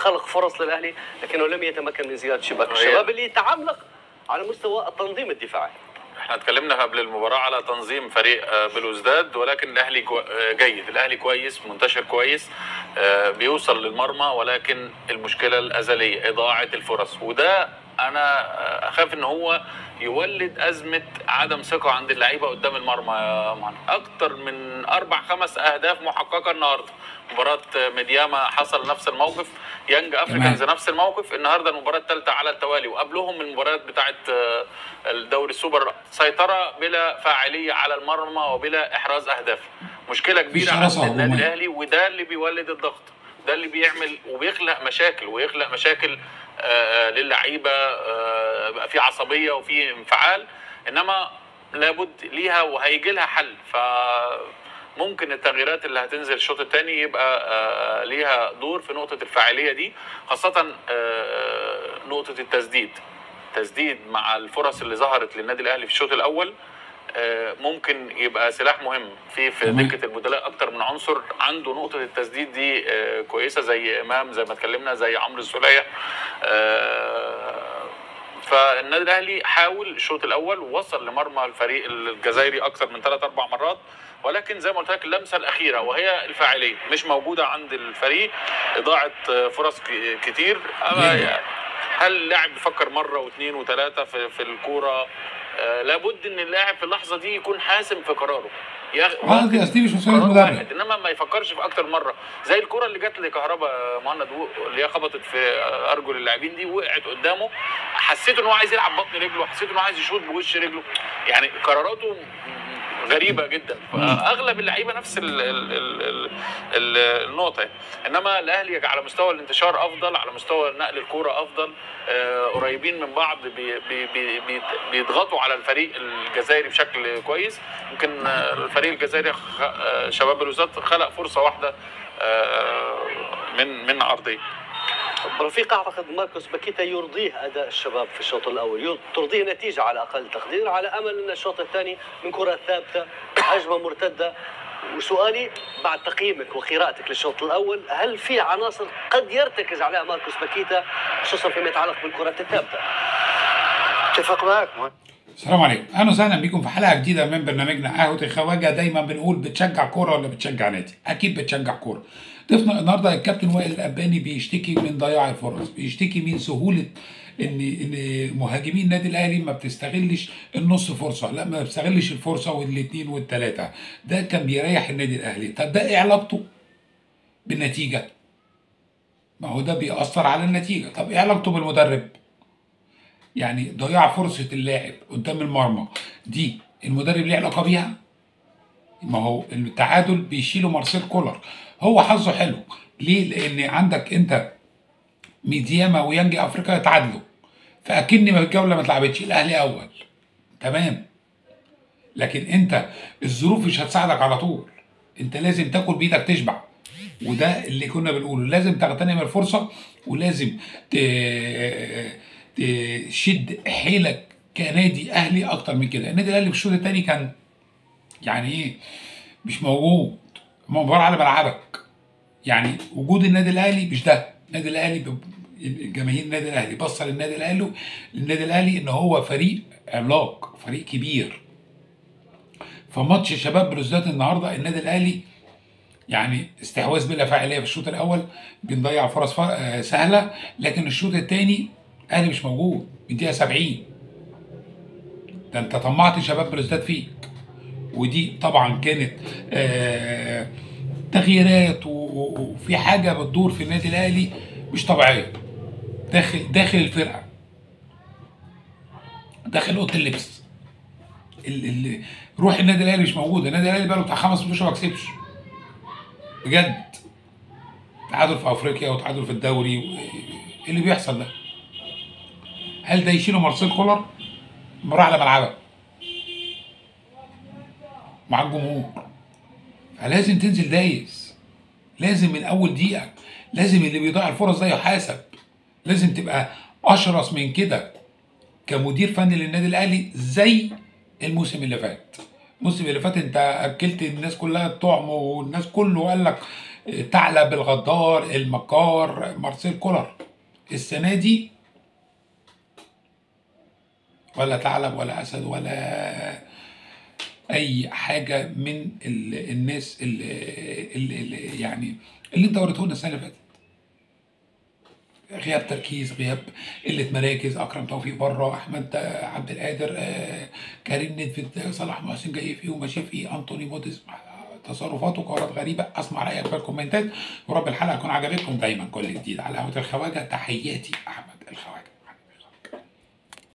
خلق فرص للاهلي لكنه لم يتمكن من زياده شباك هي- الشباب اللي تعمق على مستوى التنظيم الدفاعي احنا اتكلمنا قبل المباراه على تنظيم فريق آه، بلوزداد ولكن الاهلي كو- آه، جيد الاهلي كويس منتشر كويس آه، بيوصل للمرمى ولكن المشكله الازليه اضاعه الفرص وده انا آه، اخاف ان هو يولد ازمه عدم ثقه عند اللعيبه قدام المرمى يا مهند اكتر من اربع خمس اهداف محققه النهارده مباراه ميدياما حصل نفس الموقف يانج افريكانز نفس الموقف النهارده المباراه الثالثه على التوالي وقبلهم المباريات بتاعه آه، الدوري السوبر سيطره بلا فاعليه على المرمى وبلا احراز اهداف مشكله كبيره عند شراسة النادي هجومية. الاهلي وده اللي بيولد الضغط ده اللي بيعمل وبيخلق مشاكل ويخلق مشاكل آه، للعيبه آه، بقى في عصبيه وفي انفعال انما لابد ليها وهيجي لها حل ف ممكن التغييرات اللي هتنزل الشوط الثاني يبقى آه، ليها دور في نقطه الفاعليه دي خاصه آه، نقطه التسديد تسديد مع الفرص اللي ظهرت للنادي الاهلي في الشوط الاول آه، ممكن يبقى سلاح مهم في في تمام. دكه البدلاء اكتر من عنصر عنده نقطه التسديد دي آه، كويسه زي امام زي ما اتكلمنا زي عمرو السوليه آه، فالنادي الاهلي حاول الشوط الاول ووصل لمرمى الفريق الجزائري اكثر من ثلاث اربع مرات ولكن زي ما قلت لك اللمسه الاخيره وهي الفاعليه مش موجوده عند الفريق اضاعه آه، فرص ك- كتير أما جدا. هل اللاعب بيفكر مره واثنين وثلاثه في في الكوره آه لابد ان اللاعب في اللحظه دي يكون حاسم في قراره ياخ- اه دي أصل دي مش مسؤولية قرار المدرب. واحد انما ما يفكرش في اكتر مره زي الكره اللي جت لكهربا مهند و- اللي هي خبطت في ارجل اللاعبين دي وقعت قدامه حسيت ان هو عايز يلعب بطن رجله حسيت ان هو عايز يشوط بوش رجله يعني قراراته غريبه جدا فاغلب اللعيبه نفس ال ال ال ال ال النقطه يعني. انما الاهلي على مستوى الانتشار افضل على مستوى نقل الكوره افضل آه قريبين من بعض بي بي بي بي بيضغطوا على الفريق الجزائري بشكل كويس يمكن آه، الفريق الجزائري خ- آه، شباب الوزات خلق فرصه واحده آه، من من عرضيه رفيق اعتقد ماركوس باكيتا يرضيه اداء الشباب في الشوط الاول ير- ترضيه نتيجه على اقل تقدير على امل ان الشوط الثاني من كره ثابته هجمه مرتده وسؤالي بعد تقييمك وقراءتك للشوط الاول هل في عناصر قد يرتكز عليها ماركوس باكيتا خصوصا فيما يتعلق بالكرات الثابته اتفق معك مهند. السلام عليكم اهلا وسهلا بيكم في حلقه جديده من برنامجنا قهوه الخواجه دايما بنقول بتشجع كوره ولا بتشجع نادي اكيد بتشجع كوره ضيفنا النهارده الكابتن وائل الاباني بيشتكي من ضياع الفرص بيشتكي من سهوله ان ان مهاجمين النادي الاهلي ما بتستغلش النص فرصه لا ما بتستغلش الفرصه والاثنين والثلاثه ده كان بيريح النادي الاهلي طب ده ايه علاقته بالنتيجه ما هو ده بيأثر على النتيجه طب ايه علاقته بالمدرب يعني ضياع فرصة اللاعب قدام المرمى دي المدرب ليه علاقة بيها؟ ما هو التعادل بيشيله مارسيل كولر هو حظه حلو ليه؟ لأن عندك أنت ميدياما ويانجي أفريقيا اتعادلوا فأكن ما الجولة ما اتلعبتش الأهلي أول تمام لكن أنت الظروف مش هتساعدك على طول أنت لازم تاكل بإيدك تشبع وده اللي كنا بنقوله لازم تغتنم الفرصة ولازم ت- تشد حيلك كنادي اهلي اكتر من كده النادي الاهلي في الشوط الثاني كان يعني ايه مش موجود مباراة على ملعبك يعني وجود النادي الاهلي مش ده النادي الاهلي ب- جماهير النادي الاهلي بص للنادي الاهلي للنادي الاهلي ان هو فريق عملاق فريق كبير فماتش شباب بلوزداد النهارده النادي الاهلي يعني استحواذ بلا فاعليه في الشوط الاول بنضيع فرص فا- آه، سهله لكن الشوط الثاني الاهلي مش موجود الدقيقه 70 ده انت طمعت شباب بلوزداد فيك ودي طبعا كانت آه، تغييرات و- و- وفي حاجه بتدور في النادي الاهلي مش طبيعيه داخل داخل الفرقه داخل اوضه اللبس ال- ال- روح النادي الاهلي مش موجوده النادي الاهلي بقاله بتاع خمس ماتشات ما كسبش بجد تعادل في افريقيا وتعادل في الدوري و- ايه اللي بيحصل ده؟ هل ده يشيله مارسيل كولر؟ مباراة على ملعبك مع الجمهور فلازم تنزل دايس لازم من اول دقيقة لازم اللي بيضيع الفرص ده يحاسب لازم تبقى اشرس من كده كمدير فني للنادي الاهلي زي الموسم اللي فات الموسم اللي فات انت اكلت الناس كلها الطعم والناس كله قال لك ثعلب الغدار المكار مارسيل كولر السنه دي ولا ثعلب ولا اسد ولا اي حاجه من ال- الناس اللي, اللي, اللي يعني اللي انت وريتهولنا السنه اللي فاتت غياب تركيز غياب قله مراكز اكرم توفيق بره احمد آه، عبد القادر آه، كريم ندفد صلاح محسن جاي فيه وماشي فيه انطوني موديس تصرفاته قرارات غريبه اسمع رايك في الكومنتات ورب الحلقه تكون عجبتكم دايما كل جديد على قهوه الخواجه تحياتي احمد الخواجه